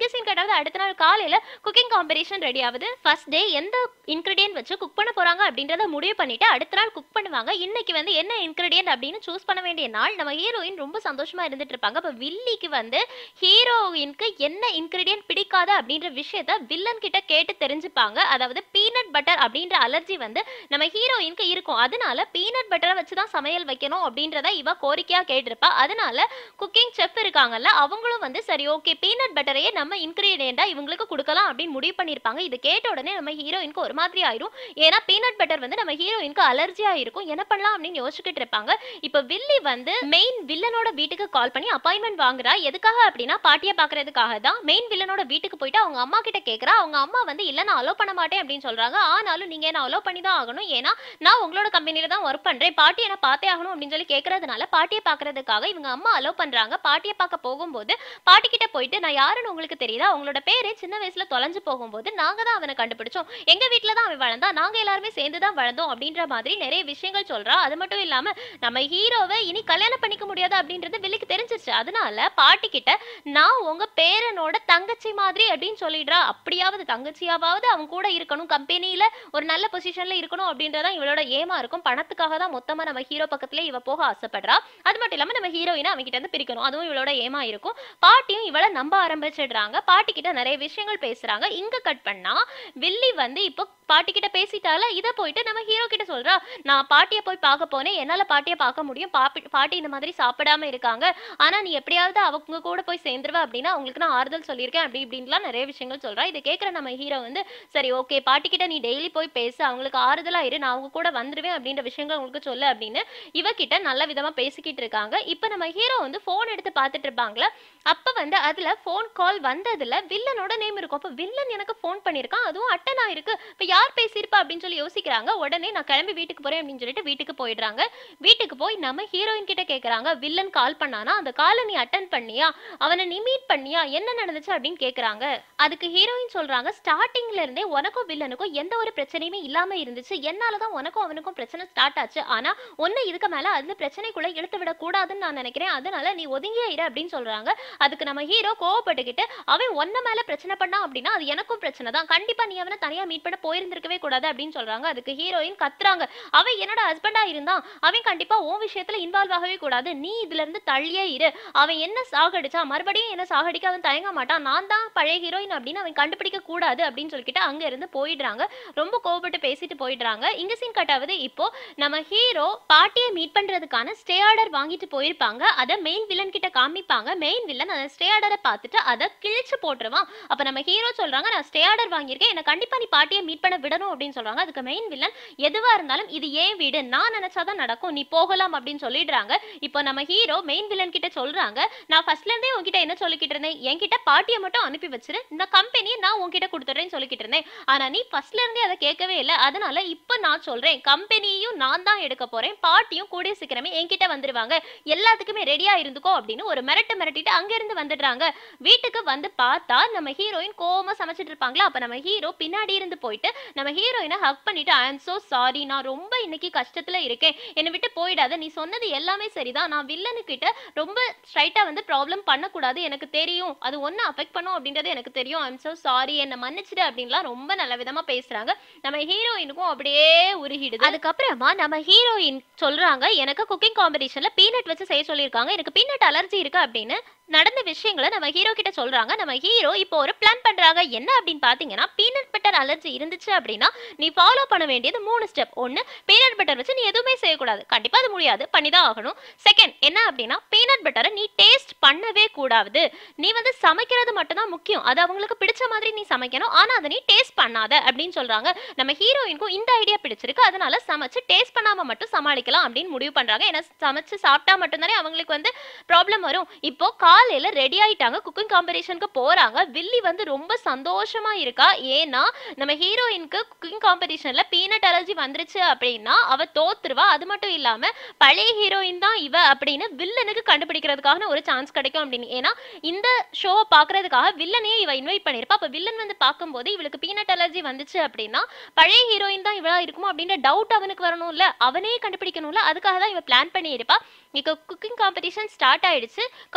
[SPEAKER 1] அதாவது அடுத்த நாள் காலையில குக்கிங் காம்படிஷன் ரெடி ஆகுது ஃபர்ஸ்ட் டே எந்த இன்கிரீடியன்ட் வச்சு குக் பண்ண போறாங்க அப்படின்றத முடிவு பண்ணிட்டு அடுத்த நாள் குக் பண்ணுவாங்க இன்னைக்கு வந்து என்ன இன்கிரீடியன்ட் அப்படின்னு சூஸ் பண்ண வேண்டிய நாள் நம்ம ஹீரோயின் ரொம்ப சந்தோஷமா இருந்துட்டு இருப்பாங்க அப்ப வில்லிக்கு வந்து ஹீரோயினுக்கு என்ன இன்கிரீடியன்ட் பிடிக்காது அப்படின்ற விஷயத்த வில்லன் கிட்ட கேட்டு தெரிஞ்சுப்பாங்க அதாவது பீனட் பட்டர் அப்படின்ற அலர்ஜி வந்து நம்ம ஹீரோயினுக்கு இருக்கும் அதனால பீனட் பட்டரை வச்சு தான் சமையல் வைக்கணும் அப்படின்றத இவ கோரிக்கையா கேட்டிருப்பா அதனால குக்கிங் செஃப் இருக்காங்கல்ல அவங்களும் வந்து சரி ஓகே பீனட் பட்டரையே நம்ம இன்கிரீடியண்டா இவங்களுக்கு கொடுக்கலாம் அப்படின்னு முடிவு பண்ணியிருப்பாங்க இது கேட்ட உடனே நம்ம ஹீரோயினுக்கு ஒரு மாதிரி ஆயிரும் ஏன்னா பீனட் பட்டர் வந்து நம்ம ஹீரோயினுக்கு அலர்ஜியா இருக்கும் என்ன பண்ணலாம் அப்படின்னு யோசிச்சுக்கிட்டு இருப்பாங்க இப்போ வில்லி வந்து மெயின் வில்லனோட வீட்டுக்கு கால் பண்ணி அப்பாயின்மெண்ட் வாங்குறா எதுக்காக அப்படின்னா பாட்டியை பார்க்கறதுக்காக தான் மெயின் வில்லனோட வீட்டுக்கு போயிட்டு அவங்க அம்மா கிட்ட கேட்குறா அவங்க அம்மா வந்து இல்லை நான் அலோ பண்ண மாட்டேன் அப்படின்னு சொல்றாங்க ஆனாலும் நீங்க என்ன அலோ பண்ணி தான் ஆகணும் ஏன்னா நான் உங்களோட கம்பெனில தான் ஒர்க் பண்றேன் பாட்டி என்ன பார்த்தே ஆகணும் அப்படின்னு சொல்லி கேட்கறதுனால பாட்டியை பார்க்கறதுக்காக இவங்க அம்மா அலோ பண்றாங்க பாட்டியை பார்க்க போகும்போது பாட்டி கிட்ட போயிட்டு நான் யாருன்னு உங்களுக்கு தெரியுதா அவங்களோட பேரு சின்ன வயசுல தொலைஞ்சு போகும்போது நாங்க தான் அவனை கண்டுபிடிச்சோம் எங்க வீட்ல தான் அவன் வளர்ந்தா நாங்க எல்லாருமே சேர்ந்து தான் வளர்ந்தோம் அப்படின்ற மாதிரி நிறைய விஷயங்கள் சொல்றா அது மட்டும் இல்லாம நம்ம ஹீரோவை இனி கல்யாணம் பண்ணிக்க முடியாது அப்படின்றது வில்லிக்கு தெரிஞ்சிருச்சு அதனால பாட்டி கிட்ட நான் உங்க பேரனோட தங்கச்சி மாதிரி அப்படின்னு சொல்லிடுறா அப்படியாவது தங்கச்சியாவது அவன் கூட இருக்கணும் கம்பெனியில ஒரு நல்ல பொசிஷன்ல இருக்கணும் அப்படின்றதான் இவளோட ஏமா இருக்கும் பணத்துக்காக தான் மொத்தமா நம்ம ஹீரோ பக்கத்துல இவ போக ஆசைப்படுறா அது மட்டும் இல்லாம நம்ம ஹீரோயினை அவன்கிட்ட இருந்து பிரிக்கணும் அதுவும் இவளோட ஏமா இருக்கும் பாட்டியும் இவளை நம்ப ஆரம்பிச்சிடுறாங்க பாட்டி கிட்ட நிறைய விஷயங்கள் பேசுறாங்க இங்க கட் பண்ணா வில்லி வந்து இப்போ பாட்டி கிட்ட பேசிட்டால இதை போயிட்டு நம்ம ஹீரோ கிட்ட சொல்றா நான் பாட்டியை போய் பார்க்க போனேன் என்னால பாட்டியை பார்க்க முடியும் பாப்பி பாட்டி இந்த மாதிரி சாப்பிடாம இருக்காங்க ஆனா நீ எப்படியாவது அவங்க கூட போய் சேர்ந்துருவ அப்படின்னா அவங்களுக்கு நான் ஆறுதல் சொல்லியிருக்கேன் அப்படி இப்படின்லாம் நிறைய விஷயங்கள் சொல்றா இதை கேட்குற நம்ம ஹீரோ வந்து சரி ஓகே பாட்டி கிட்ட நீ டெய்லி போய் பேசு அவங்களுக்கு ஆறுதலா இரு நான் அவங்க கூட வந்துருவேன் அப்படின்ற விஷயங்கள் உங்களுக்கு சொல்லு அப்படின்னு இவகிட்ட நல்ல விதமா பேசிக்கிட்டு இருக்காங்க இப்போ நம்ம ஹீரோ வந்து ஃபோன் எடுத்து பார்த்துட்டு இருப்பாங்களே அப்ப வந்து அதுல ஃபோன் கால் வந்ததுல வில்லனோட நேம் இருக்கும் அப்ப வில்லன் எனக்கு ஃபோன் பண்ணியிருக்கான் அதுவும் அட்டனா இருக்கு இப்ப யார் பேசியிருப்பா அப்படின்னு சொல்லி யோசிக்கிறாங்க உடனே நான் கிளம்பி வீட்டுக்கு போறேன் அப்படின்னு சொல்லிட்டு வீட்டுக்கு போயிடுறாங்க வீட்டுக்கு போய் நம்ம ஹீரோயின் கிட்ட கேக்குறாங்க வில்லன் கால் பண்ணானா அந்த காலை நீ அட்டன் பண்ணியா அவனை நீ மீட் பண்ணியா என்ன நடந்துச்சு அப்படின்னு கேக்குறாங்க அதுக்கு ஹீரோயின் சொல்றாங்க ஸ்டார்டிங்ல இருந்தே உனக்கும் வில்லனுக்கும் எந்த ஒரு பிரச்சனையுமே இல்லாம இருந்துச்சு என்னாலதான் உனக்கும் அவனுக்கும் பிரச்சனை ஸ்டார்ட் ஆச்சு ஆனா ஒன்னு இதுக்கு மேல அந்த பிரச்சனைக்குள்ள இழுத்து விட கூடாதுன்னு நான் நினைக்கிறேன் அதனால நீ ஒதுங்கியே இரு அப்படின்னு சொல்றாங்க அதுக்கு நம்ம ஹீரோ கோவப்பட்டுக்கிட்டு அவன் ஒன்ன மேல பிரச்சனை பண்ணான் அப்படின்னா அது எனக்கும் பிரச்சனை தான் கண்டிப்பா நீ அவனை தனியா மீட் பண்ண போயிருந்திருக்கவே கூடாது அப்படின்னு சொல்றாங்க அதுக்கு ஹீரோயின் கத்துறாங்க அவன் என்னோட ஹஸ்பண்டா இருந்தான் அவன் கண்டிப்பா உன் விஷயத்துல இன்வால்வ் ஆகவே கூடாது நீ இதுல இருந்து தள்ளியே இரு அவன் என்ன சாகடிச்சான் மறுபடியும் என்ன சாகடிக்க அவன் தயங்க மாட்டான் நான் தான் பழைய ஹீரோயின் அப்படின்னு அவன் கண்டுபிடிக்க கூடாது அப்படின்னு சொல்லிட்டு அங்க இருந்து போயிடுறாங்க ரொம்ப கோவப்பட்டு பேசிட்டு போயிடுறாங்க இங்க சீன் கட்டாவது இப்போ நம்ம ஹீரோ பாட்டியை மீட் பண்றதுக்கான ஸ்டே ஆர்டர் வாங்கிட்டு போயிருப்பாங்க அதை மெயின் வில்லன் கிட்ட காமிப்பாங்க மெயின் வில்லன் அந்த ஸ்டே ஆர்டரை பார்த்துட்டு அதை கிழிச்சு போட்டுருவான் அப்ப நம்ம ஹீரோ சொல்றாங்க நான் ஸ்டே ஆர்டர் வாங்கியிருக்கேன் என்ன கண்டிப்பா நீ பாட்டியை மீட் பண்ண விடணும் அப்படின்னு சொல்றாங்க அதுக்கு மெயின் வில்லன் எதுவா இருந்தாலும் இது ஏன் வீடு நான் நினைச்சாதான் நடக்கும் நீ போகலாம் அப்படின்னு சொல்லிடுறாங்க இப்போ நம்ம ஹீரோ மெயின் வில்லன் கிட்ட சொல்றாங்க நான் ஃபர்ஸ்ட்ல இருந்தே உன்கிட்ட என்ன சொல்லிக்கிட்டு இருந்தேன் என்கிட்ட பாட்டியை மட்டும் அனுப்பி வச்சிரு இந்த கம்பெனியை நான் உன்கிட்ட கொடுத்துட்றேன்னு சொல்லிக்கிட்டு இருந்தேன் ஆனா நீ ஃபர்ஸ்ட்ல இருந்தே அதை கேட்கவே இல்லை அதனால இப்போ நான் சொல்றேன் கம்பெனியும் நான் தான் எடுக்க போறேன் பாட்டியும் கூடிய சீக்கிரமே என்கிட்ட வந்துருவாங்க எல்லாத்துக்குமே ரெடியா இருந்துக்கோ அப்படின்னு ஒரு மிரட்டு மிரட்டிட்டு அங்க இருந்து வந்துடுறாங்க வீட்டுக்கு வந்து பார்த்தா நம்ம ஹீரோயின் கோவமா சமைச்சிட்டு இருப்பாங்களா அப்ப நம்ம ஹீரோ பின்னாடி இருந்து போயிட்டு நம்ம ஹீரோயினை ஹக் பண்ணிட்டு ஐ அம் சோ சாரி நான் ரொம்ப இன்னைக்கு கஷ்டத்துல இருக்கேன் என்னை விட்டு போயிடாத நீ சொன்னது எல்லாமே சரிதான் நான் வில்லனு கிட்ட ரொம்ப ஸ்ட்ரைட்டா வந்து ப்ராப்ளம் பண்ணக்கூடாது எனக்கு தெரியும் அது ஒன்னு அஃபெக்ட் பண்ணும் அப்படின்றது எனக்கு தெரியும் ஐ அம் சோ சாரி என்னை மன்னிச்சிடு அப்படின்லாம் ரொம்ப நல்ல விதமா பேசுறாங்க நம்ம ஹீரோயினுக்கும் அப்படியே உருகிடுது அதுக்கப்புறமா நம்ம ஹீரோயின் சொல்றாங்க எனக்கு குக்கிங் காம்படிஷன்ல பீனட் வச்சு செய்ய சொல்லியிருக்காங்க எனக்கு பீனட் அலர்ஜி இருக்கு அப்படின்னு நடந்த விஷயங்களை நம்ம ஹீரோ கிட்ட சொல்றாங்க நம்ம ஹீரோ இப்போ ஒரு பிளான் பண்றாங்க என்ன அப்படின்னு பாத்தீங்கன்னா பீனட் பட்டர் அலர்ஜி இருந்துச்சு அப்படின்னா நீ ஃபாலோ பண்ண வேண்டியது மூணு ஸ்டெப் ஒன்னு பீனட் பட்டர் வச்சு நீ எதுவுமே செய்யக்கூடாது கண்டிப்பா அது முடியாது பண்ணி தான் ஆகணும் செகண்ட் என்ன அப்படின்னா பீனட் பட்டரை நீ டேஸ்ட் பண்ணவே கூடாது நீ வந்து சமைக்கிறது மட்டும்தான் முக்கியம் அது அவங்களுக்கு பிடிச்ச மாதிரி நீ சமைக்கணும் ஆனா அதை நீ டேஸ்ட் பண்ணாத அப்படின்னு சொல்றாங்க நம்ம ஹீரோயினுக்கும் இந்த ஐடியா பிடிச்சிருக்கு அதனால சமைச்சு டேஸ்ட் பண்ணாம மட்டும் சமாளிக்கலாம் அப்படின்னு முடிவு பண்றாங்க ஏன்னா சமைச்சு சாப்பிட்டா மட்டும்தானே அவங்களுக்கு வந்து ப்ராப்ளம் வரும் இப்போ காலையில ரெடி ஆயிட்டாங்க குக்கிங் காம்படிஷனுக்கு போறாங்க வில்லி வந்து ரொம்ப சந்தோஷமா இருக்கா ஏன்னா நம்ம ஹீரோயினுக்கு குக்கிங் காம்படிஷன்ல பீனட் அலர்ஜி வந்துருச்சு அப்படின்னா அவ தோத்துருவா அது மட்டும் இல்லாம பழைய ஹீரோயின் தான் இவ அப்படின்னு வில்லனுக்கு கண்டுபிடிக்கிறதுக்கான ஒரு சான்ஸ் கிடைக்கும் அப்படின்னு ஏன்னா இந்த ஷோவை பார்க்கறதுக்காக வில்லனையே இவ இன்வைட் பண்ணிருப்பா அப்ப வில்லன் வந்து பார்க்கும்போது இவளுக்கு பீனட் அலர்ஜி வந்துச்சு அப்படின்னா பழைய ஹீரோயின் தான் இவளா இருக்குமோ அப்படின்ற டவுட் அவனுக்கு வரணும்ல அவனே கண்டுபிடிக்கணும்ல அதுக்காக தான் இவ பிளான் பண்ணியிருப்பா இப்போ குக்கிங் காம்படிஷன் ஸ்டார்ட் ஆயிடுச்சு காம்படிஷன்ல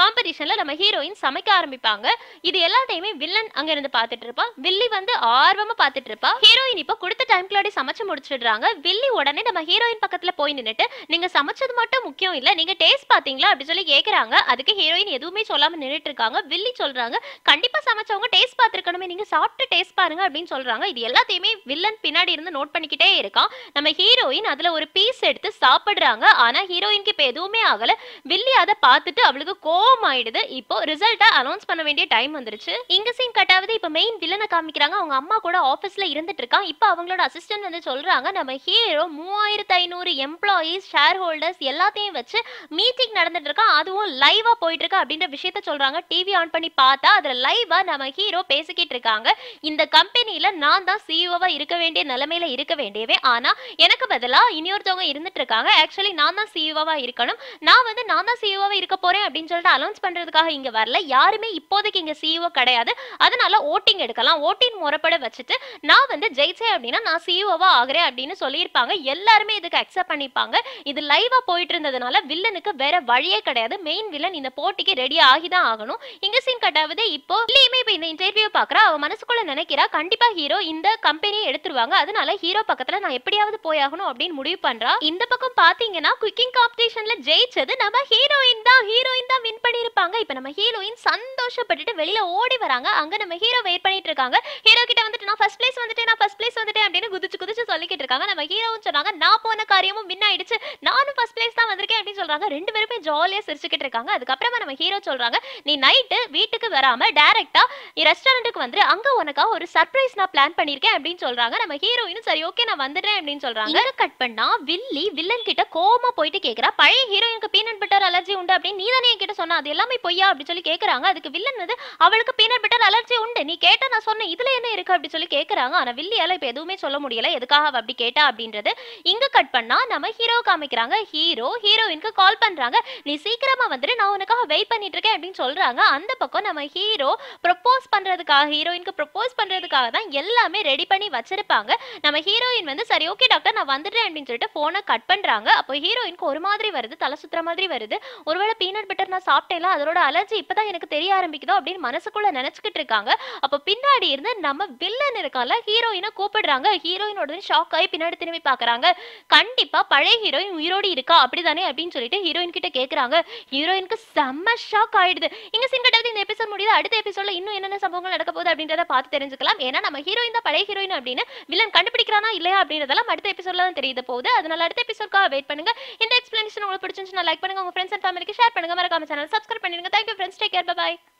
[SPEAKER 1] டைம்ல நம்ம ஹீரோயின் சமைக்க ஆரம்பிப்பாங்க இது எல்லாத்தையுமே வில்லன் அங்க இருந்து பார்த்துட்டு இருப்பான் வில்லி வந்து ஆர்வமா பார்த்துட்டு இருப்பா ஹீரோயின் இப்போ கொடுத்த டைம்குள்ளாடி சமைச்சு முடிச்சிடுறாங்க வில்லி உடனே நம்ம ஹீரோயின் பக்கத்துல போய் நின்னுட்டு நீங்க சமைச்சது மட்டும் முக்கியம் இல்ல நீங்க டேஸ்ட் பாத்தீங்களா அப்படி சொல்லி கேக்குறாங்க அதுக்கு ஹீரோயின் எதுவுமே சொல்லாம நின்னுட்டு இருக்காங்க வில்லி சொல்றாங்க கண்டிப்பா சமைச்சவங்க டேஸ்ட் பார்த்திருக்கணுமே நீங்க சாப்பிட்டு டேஸ்ட் பாருங்க அப்படின்னு சொல்றாங்க இது எல்லாத்தையுமே வில்லன் பின்னாடி இருந்து நோட் பண்ணிக்கிட்டே இருக்கான் நம்ம ஹீரோயின் அதுல ஒரு பீஸ் எடுத்து சாப்பிடுறாங்க ஆனா ஹீரோயினுக்கு இப்ப எதுவுமே ஆகல வில்லி அதை பார்த்துட்டு அவளுக்கு கோவம் ஆயிடுது இப்போ ரிசல்ட்டை அனௌன்ஸ் பண்ண வேண்டிய டைம் வந்துருச்சு இங்க சீன் கட்டாவது இப்ப மெயின் வில்லனை காமிக்கிறாங்க அவங்க அம்மா கூட ஆபீஸ்ல இருந்துட்டு இருக்கான் இப்போ அவங்களோட அசிஸ்டன்ட் வந்து சொல்றாங்க நம்ம ஹீரோ மூவாயிரத்து ஐநூறு எம்ப்ளாயீஸ் ஷேர் ஹோல்டர்ஸ் எல்லாத்தையும் வச்சு மீட்டிங் நடந்துட்டு இருக்கான் அதுவும் லைவா போயிட்டு இருக்கு அப்படின்ற விஷயத்த சொல்றாங்க டிவி ஆன் பண்ணி பார்த்தா அதுல லைவா நம்ம ஹீரோ பேசிக்கிட்டு இருக்காங்க இந்த கம்பெனில நான் தான் சிஇஓவா இருக்க வேண்டிய நிலைமையில இருக்க வேண்டியவே ஆனா எனக்கு பதிலா இனியொருத்தவங்க இருந்துட்டு இருக்காங்க ஆக்சுவலி நான் தான் சிஇஓவா இருக்கணும் நான் வந்து நான் தான் சிஇஓவா இருக்க போறேன் அப்படின்னு சொல்லிட்டு அனௌன்ஸ் பண்றதுக்காக இங்க வரல யாருமே இப்போதைக்கு இங்க சிஇஓ கிடையாது அதனால ஓட்டிங் எடுக்கலாம் ஓட்டிங் முறைப்பட வச்சுட்டு நான் வந்து ஜெயிச்சேன் அப்படின்னா நான் சிஇஓவா ஆகிறேன் அப்படின்னு சொல்லியிருப்பாங்க எல்லாருமே இதுக்கு அக்செப்ட் பண்ணிப்பாங்க இது லைவா போயிட்டு இருந்ததுனால வில்லனுக்கு வேற வழியே கிடையாது மெயின் வில்லன் இந்த போட்டிக்கு ரெடி ஆகிதான் ஆகணும் இங்க சீன் கட்டாவது இப்போ இல்லையுமே இப்போ இந்த இன்டர்வியூ பாக்குறா அவ மனசுக்குள்ள நினைக்கிறா கண்டிப்பா ஹீரோ இந்த கம்பெனியை எடுத்துருவாங்க அதனால ஹீரோ பக்கத்துல நான் எப்படியாவது போயாகணும் அப்படின்னு முடிவு பண்றா இந்த பக்கம் பாத்தீங்கன்னா குக்கிங் காம்படிஷன்ல ஜெயிச்சது நம்ம ஹீரோயின் தான் ஹீரோயின் தான் வின் பண்ணிருப்பாங்க இப்போ நம்ம ஹீரோயின் சந்தோஷப்பட்டுட்டு வெளியில ஓடி வராங்க அங்க நம்ம ஹீரோ வெயிட் பண்ணிட்டு இருக்காங்க ஹீரோ கிட்ட வந்துட்டு நான் ஃபர்ஸ்ட் பிளேஸ் வந்துட்டேன் நான் ஃபர்ஸ்ட் பிளேஸ் வந்துட்டேன் அப்படின்னு குதிச்சு குதிச்சு சொல்லிக்கிட்டு இருக்காங்க நம்ம ஹீரோவும் சொன்னாங்க நான் போன காரியமும் வின் ஆயிடுச்சு நானும் ஃபர்ஸ்ட் பிளேஸ் தான் வந்திருக்கேன் அப்படின்னு சொல்றாங்க ரெண்டு பேருமே ஜாலியா சிரிச்சுக்கிட்டு இருக்காங்க அதுக்கப்புறமா நம்ம ஹீரோ சொல்றாங்க நீ நைட்டு வீட்டுக்கு வராம டைரக்டா ரெஸ்டாரண்ட்டுக்கு வந்து அங்க உனக்காக ஒரு சர்ப்ரைஸ் நான் பிளான் பண்ணிருக்கேன் அப்படின்னு சொல்றாங்க நம்ம ஹீரோயினும் சரி ஓகே நான் வந்துடுறேன் அப்படின்னு சொல்றாங்க இங்க கட் பண்ணா வில்லி வில்லன் கிட்ட கோவமா போயிட்டு கேக்குறா பழைய ஹீரோயினுக்கு பீனட் பட்டர் அலர்ஜி உண்டு அப்படின்னு நீ தானே என்கிட்ட சொன்ன அது எல்லாமே பொய்யா அப்படி சொல்லி கேக்குறாங்க அதுக்கு வில்லன் வந்து அவளுக்கு பீனட் பட்டர் அலர்ஜி உண்டு நீ கேட்டா நான் சொன்னேன் இதுல என்ன இருக்கு அப்படி சொல்லி கேக்குறாங்க ஆனா வில்லியால இப்ப எதுவுமே சொல்ல முடியல எதுக்காக அவ அப்படி கேட்டா அப்படின்றது இங்க கட் பண்ணா நம்ம ஹீரோ காமிக்கிறாங்க ஹீரோ ஹீரோயினுக்கு கால் பண்றாங்க நீ சீக்கிரமா வந்துட்டு நான் உனக்காக வெயிட் பண்ணிட்டு இருக்கேன் அப்படின்னு சொல்றாங்க அந்த பக்கம் நம்ம ஹீரோ ப்ரொப்போஸ் பண்றதுக்காக ஹீரோயினுக்கு ப்ரொப்போஸ் பண்றதுக்காக தான் எல்லாமே ரெடி பண்ணி வச்சிருப்பாங்க நம்ம ஹீரோயின் வந்து சரி ஓகே டாக்டர் நான் வந்துடுறேன் அப்படின்னு சொல்லிட்டு போனை கட் பண்றாங்க அப்போ ஹீரோயினுக்கு ஒரு மாதிரி வருது தலை சுத்துற மாதிரி வருது ஒருவேளை பீனட் பட்டர் நான் சாப்பிட்டேன்ல அதோட அலர்ஜி இப்பதான் எனக்கு தெரிய ஆரம்பிக்குதோ அப்படின்னு மனசுக்குள்ள நினைச்சுக்கிட்டு இருக்காங்க அப்போ பின்னாடி இருந்து நம்ம வில்லன் இருக்கால ஹீரோயினை கூப்பிடுறாங்க ஹீரோயினோட ஷாக் ஆகி பின்னாடி திரும்பி பாக்குறாங்க கண்டிப்பா பழைய ஹீரோயின் உயிரோடு இருக்கா அப்படிதானே அப்படின்னு சொல்லிட்டு ஹீரோயின் கிட்ட கேக்குறாங்க ஹீரோயினுக்கு செம்ம ஷாக் ஆயிடுது இங்க சிங்கட்டாவது இந்த எபிசோட் முடியுது அடுத்த எபிசோட்ல இன்னும் என்னென்ன சம்பவங்கள் நடக்க போகுது அப்படின்றத பார்த்து தெரிஞ்சுக்கலாம் ஏன்னா நம்ம ஹீரோயின் தான் பழைய ஹீரோயின் அப்படின்னு வில்லன் கண்டுபிடிக்கிறானா இல்லையா அப்படின்றதெல்லாம் அடுத்த எபிசோட்ல தான் தெரிய போகுது அதனால அடுத்த எபிசோட்காக வெயிட் பண்ணுங்க இந்த எக்ஸ்பிளனேஷன் உங்களுக்கு பிடிச்சிருந்துச்சுன்னா லைக் பண்ணுங்க உங்க ஃப்ரெண்ட்ஸ் அண்ட் ஃபேமிலிக்கு ஷேர் பண்ணுங்க மறக்காம சேனல் சப்ஸ்கிரைப் பண்ணிடுங்க thank you friends take care by